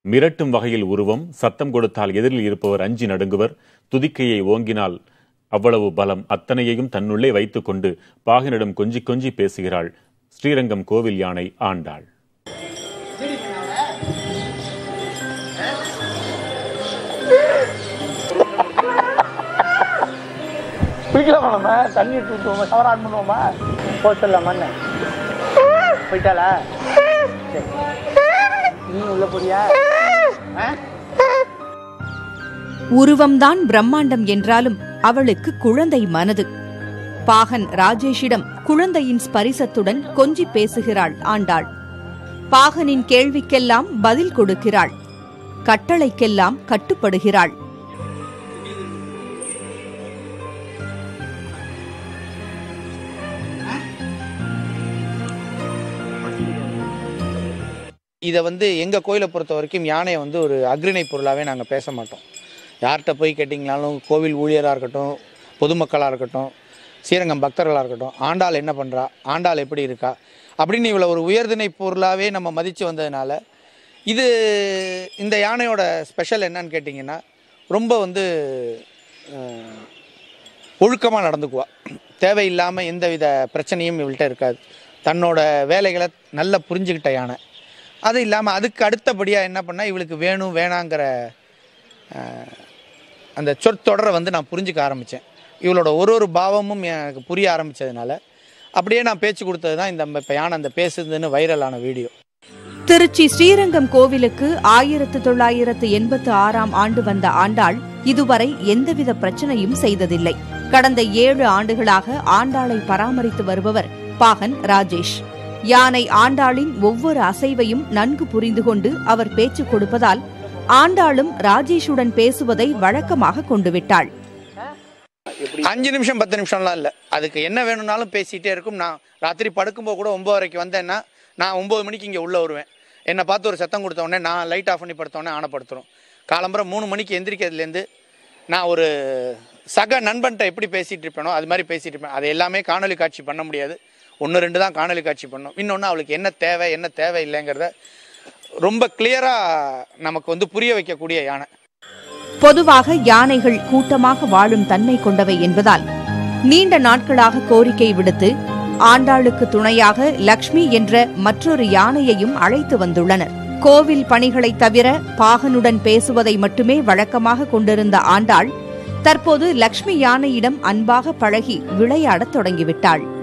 மிரட்டும் வகையில் உருவம் சத்தம் கொடுத்தால் எதிரில் இருப்பவர் அஞ்சி நடுங்குவர் துதிக்கையை ஓங்கினால் அவ்வளவு பலம் அத்தனையையும் தன்னுள்ளே வைத்துக்கொண்டு பாகனிடம் கொஞ்சி கொஞ்சி பேசுகிறாள் ஸ்ரீரங்கம் கோவில் யானை ஆண்டாள் குளிக்கலாமா நம்ம தண்ணி எடுத்து ஊற்றுவோமா ஷவர் ஆன் பண்ணுவோமா போக சொல்லலாமா என்ன போயிட்டாளா சரி நீ உள்ள போறியா ஆ? உருவம்தான் பிரம்மாண்டம் என்றாலும் அவளுக்கு குழந்தை மனது பாகன் ராஜேஷிடம் குழந்தையின் ஸ்பரிசத்துடன் கொஞ்சி பேசுகிறாள் ஆண்டாள் பாகனின் கேள்விக்கெல்லாம் பதில் கொடுக்கிறாள் கட்டளைக்கெல்லாம் கட்டுப்படுகிறாள் இதை வந்து எங்கள் கோயிலை பொறுத்த வரைக்கும் யானையை வந்து ஒரு அக்ரிணை பொருளாகவே நாங்கள் பேச மாட்டோம் யார்கிட்ட போய் கேட்டிங்கனாலும் கோவில் ஊழியராக இருக்கட்டும் பொதுமக்களாக இருக்கட்டும் ஸ்ரீரங்கம் பக்தர்களாக இருக்கட்டும் ஆண்டாள் என்ன பண்ணுறா ஆண்டாள் எப்படி இருக்கா அப்படின்னு இவ்வளோ ஒரு உயர்திணை பொருளாகவே நம்ம மதித்து வந்ததுனால இது இந்த யானையோட ஸ்பெஷல் என்னன்னு கேட்டிங்கன்னா ரொம்ப வந்து ஒழுக்கமாக நடந்துக்குவா தேவையில்லாமல் எந்தவித பிரச்சனையும் இவள்கிட்ட இருக்காது தன்னோட வேலைகளை நல்லா புரிஞ்சுக்கிட்ட யானை அது இல்லாமல் அதுக்கு அடுத்தபடியாக என்ன பண்ணால் இவளுக்கு வேணும் வேணாங்கிற அஹ், அந்த சொற்தொடரை வந்து நான் புரிஞ்சுக்க ஆரம்பித்தேன் இவளோட ஒரு ஒரு பாவமும் எனக்கு புரிய ஆரம்பித்ததுனால அப்படியே நான் பேச்சு கொடுத்தது தான் இந்த இப்போ யானை அந்த பேசுதுன்னு வைரலான வீடியோ திருச்சி ஸ்ரீரங்கம் கோவிலுக்கு ஆயிரத்து தொள்ளாயிரத்து எண்பத்து ஆறாம் ஆண்டு வந்த ஆண்டாள் இதுவரை எந்தவித பிரச்சனையும் செய்ததில்லை கடந்த ஏழு ஆண்டுகளாக ஆண்டாளை பராமரித்து வருபவர் பாகன் ராஜேஷ் யானை ஆண்டாளின் ஒவ்வொரு அசைவையும் நன்கு புரிந்து கொண்டு அவர் பேச்சு கொடுப்பதால் ஆண்டாளும் ராஜேஷுடன் பேசுவதை வழக்கமாக கொண்டுவிட்டாள் அஞ்சு நிமிஷம் பத்து நிமிஷம்லாம் இல்லை அதுக்கு என்ன வேணும்னாலும் பேசிகிட்டே இருக்கும் நான் ராத்திரி படுக்கும்போது கூட ஒம்பது வரைக்கும் வந்தேன்னா நான் ஒம்பது மணிக்கு இங்கே உள்ளே வருவேன் என்னை பார்த்து ஒரு சத்தம் கொடுத்த உடனே நான் லைட் ஆஃப் பண்ணி படுத்த உடனே ஆனப்படுத்துகிறோம் காலம்பரம் மூணு மணிக்கு எந்திரிக்கிறதுலேருந்து நான் ஒரு சக நண்பன்கிட்ட எப்படி பேசிகிட்டு இருப்பேனோ அது மாதிரி பேசிகிட்டு இருப்பேன் அது எல்லாமே காணொலி காட்சி பண்ண முடியாது ஒன்று ரெண்டு தான் காணொலி காட்சி பண்ணோம் இன்னொன்று அவளுக்கு என்ன தேவை என்ன தேவை இல்லைங்கிறத ரொம்ப கிளியராக நமக்கு வந்து புரிய வைக்கக்கூடிய யானை பொதுவாக யானைகள் கூட்டமாக வாழும் தன்மை கொண்டவை என்பதால் நீண்ட நாட்களாக கோரிக்கை விடுத்து ஆண்டாளுக்கு துணையாக லக்ஷ்மி என்ற மற்றொரு யானையையும் அழைத்து வந்துள்ளனர் கோவில் பணிகளைத் தவிர பாகனுடன் பேசுவதை மட்டுமே வழக்கமாக கொண்டிருந்த ஆண்டாள் தற்போது லக்ஷ்மி யானையிடம் அன்பாக பழகி விளையாடத் தொடங்கிவிட்டாள்